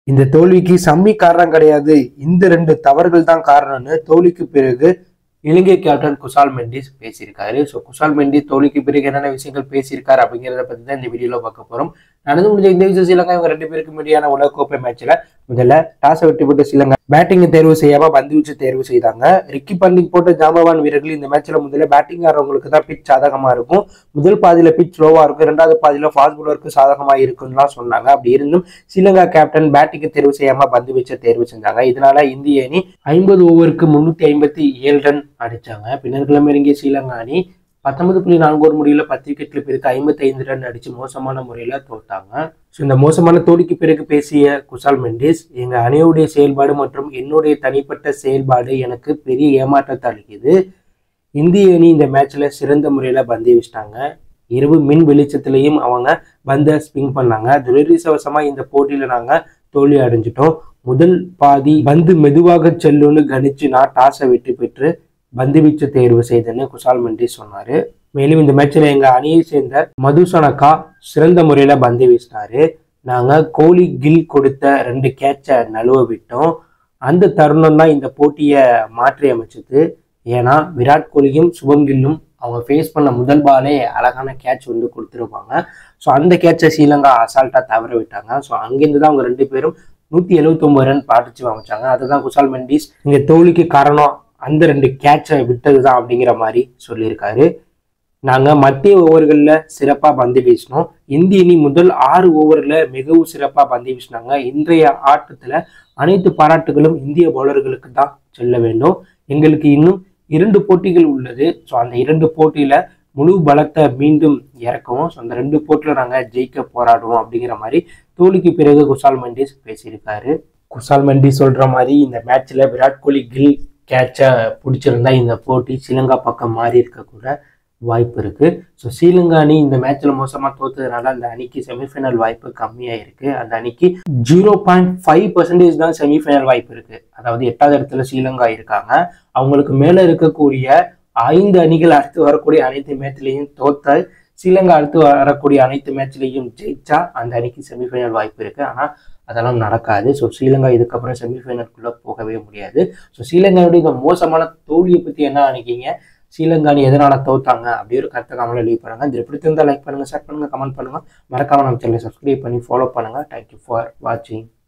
இந்த தோல்விக்கு சம்மி காரணம் கிடையாது இந்த ரெண்டு தவறுகள் தான் காரணம்னு தோல்விக்கு பிறகு இலங்கை கேப்டன் குசால் மெண்டிஸ் பேசியிருக்காரு ஸோ குசால் மெண்டிஸ் தோல்விக்கு பிறகு என்னென்ன விஷயங்கள் பேசியிருக்காரு அப்படிங்கிறத பற்றி தான் இந்த வீடியோவில் பார்க்க போகிறோம் நடந்து முடிஞ்ச இந்த விஷயம் ஸ்ரீலங்கா இவங்க ரெண்டு பேருக்கு மீடியான உலகக்கோப்பை மேட்ச்ல முதல்ல டாஸை வெட்டி போட்டு ஸ்ரீலங்கா பேட்டிங் தேர்வு செய்யாம பந்து வீச்சு தேர்வு செய்தாங்க ரிக்கி பண்டிங் போட்ட ஜாம்பவான் வீரர்கள் இந்த மேட்ச்ல முதல்ல பேட்டிங் ஆடுறவங்களுக்கு தான் பிச் சாதகமா இருக்கும் முதல் பாதியில பிச் ஸ்லோவா இருக்கும் இரண்டாவது பாதியில ஃபாஸ்ட் பவுலருக்கு சாதகமா இருக்கும்னுலாம் சொன்னாங்க அப்படி இருந்தும் ஸ்ரீலங்கா கேப்டன் பேட்டிங்கு தேர்வு செய்யாம பந்து வீச்சை தேர்வு செஞ்சாங்க இதனால இந்திய அணி ஐம்பது ஓவருக்கு முன்னூத்தி ஐம்பத்தி ஏழு ரன் அடிச்சாங்க பின்னர் கிளம்பிறங்கிய ஸ்ரீலங்கா அணி பத்தொன்பது புள்ளி நான்கு ஒரு முடியல பத்து விக்கெட்ல பிறகு ஐம்பத்தி ஐந்து ரன் அடிச்சு மோசமான முறையில தோத்தாங்க ஸோ இந்த மோசமான தோல்விக்கு பிறகு பேசிய குசால் மெண்டிஸ் எங்க அணியுடைய செயல்பாடு மற்றும் என்னுடைய தனிப்பட்ட செயல்பாடு எனக்கு பெரிய ஏமாற்றத்தை அளிக்குது இந்திய அணி இந்த மேட்ச்ல சிறந்த முறையில பந்து வீசிட்டாங்க இரவு மின் வெளிச்சத்திலையும் அவங்க பந்தை ஸ்பிங் பண்ணாங்க துரதிருஷ்டவசமா இந்த போட்டியில நாங்க தோல்வி அடைஞ்சிட்டோம் முதல் பாதி பந்து மெதுவாக செல்லும்னு கணிச்சு நான் டாஸை வெற்றி பெற்று பந்து வீச்சு தேர்வு செய்தேன்னு குசால் மெண்டிஸ் சொன்னாரு மேலும் இந்த மேட்ச்ல எங்க அணியை சேர்ந்த மதுசனக்கா சிறந்த முறையில பந்து வீசினாரு நாங்க கோலி கில் கொடுத்த ரெண்டு கேட்சை நழுவ விட்டோம் அந்த தருணம் தான் இந்த போட்டியை மாற்றி அமைச்சது ஏன்னா விராட் கோலியும் சுபம் கில்லும் அவங்க ஃபேஸ் பண்ண முதல் பாலே அழகான கேட்ச் வந்து கொடுத்துருப்பாங்க ஸோ அந்த கேட்சை ஸ்ரீலங்கா அசால்ட்டாக தவற விட்டாங்க ஸோ அங்கேருந்து தான் அவங்க ரெண்டு பேரும் நூற்றி எழுபத்தொம்பது ரன் பாட்டிச்சு அமைச்சாங்க அதுதான் குசால் மெண்டிஸ் இந்த தோல்விக்கு காரணம் அந்த ரெண்டு கேட்சை விட்டது தான் அப்படிங்கிற மாதிரி சொல்லியிருக்காரு நாங்கள் மத்திய ஓவர்களில் சிறப்பாக பந்து வீசினோம் இந்திய அணி முதல் ஆறு ஓவரில் மிகவும் சிறப்பாக பந்து வீசினாங்க இன்றைய ஆட்டத்தில் அனைத்து பாராட்டுகளும் இந்திய பவுலர்களுக்கு தான் செல்ல வேண்டும் எங்களுக்கு இன்னும் இரண்டு போட்டிகள் உள்ளது ஸோ அந்த இரண்டு போட்டியில் முழு பலத்தை மீண்டும் இறக்கவும் ஸோ அந்த ரெண்டு போட்டியில் நாங்கள் ஜெயிக்க போராடுவோம் அப்படிங்கிற மாதிரி தோல்விக்கு பிறகு குசால் மெண்டிஸ் பேசியிருக்காரு குசால் மெண்டிஸ் சொல்கிற மாதிரி இந்த மேட்ச்சில் விராட் கோலி கில் கேட்சை பிடிச்சிருந்தா இந்த போட்டி ஸ்ரீலங்கா பக்கம் மாறி இருக்கக்கூட வாய்ப்பு இருக்கு ஸோ ஸ்ரீலங்கா அணி இந்த மேட்ச்ல மோசமா தோத்ததுனால அந்த அணிக்கு செமிஃபைனல் வாய்ப்பு கம்மியா இருக்கு அந்த அணிக்கு ஜீரோ பாயிண்ட் ஃபைவ் பர்சன்டேஜ் தான் செமிஃபைனல் வாய்ப்பு இருக்கு அதாவது எட்டாவது இடத்துல ஸ்ரீலங்கா இருக்காங்க அவங்களுக்கு மேல இருக்கக்கூடிய ஐந்து அணிகள் அடுத்து வரக்கூடிய அனைத்து மேட்ச்லையும் தோத்த ஸ்ரீலங்கா அடுத்து வரக்கூடிய அனைத்து மேட்ச்லையும் ஜெயிச்சா அந்த அணிக்கு செமிஃபைனல் வாய்ப்பு இருக்கு ஆனா அதெல்லாம் நடக்காது ஸோ ஸ்ரீலங்கா இதுக்கப்புறம் செமிஃபைனலுக்குள்ள போகவே முடியாது ஸோ ஸ்ரீலங்காவுடைய இந்த மோசமான தோல்வியை பத்தி என்ன நினைக்கிறீங்க ஸ்ரீலங்கா அணி எதனால தோத்தாங்க அப்படி ஒரு கருத்தை கமெண்ட்ல லீவ் பண்ணுங்க இது பிடித்திருந்தா லைக் பண்ணுங்க ஷேர் பண்ணுங்க கமெண்ட் பண்ணுங்க மறக்காம நம்ம சேனலை சப்ஸ்கிரைப் பண்ணி ஃபாலோ பண்ணுங்க தேங்க்யூ ஃபார் வாட்சிங்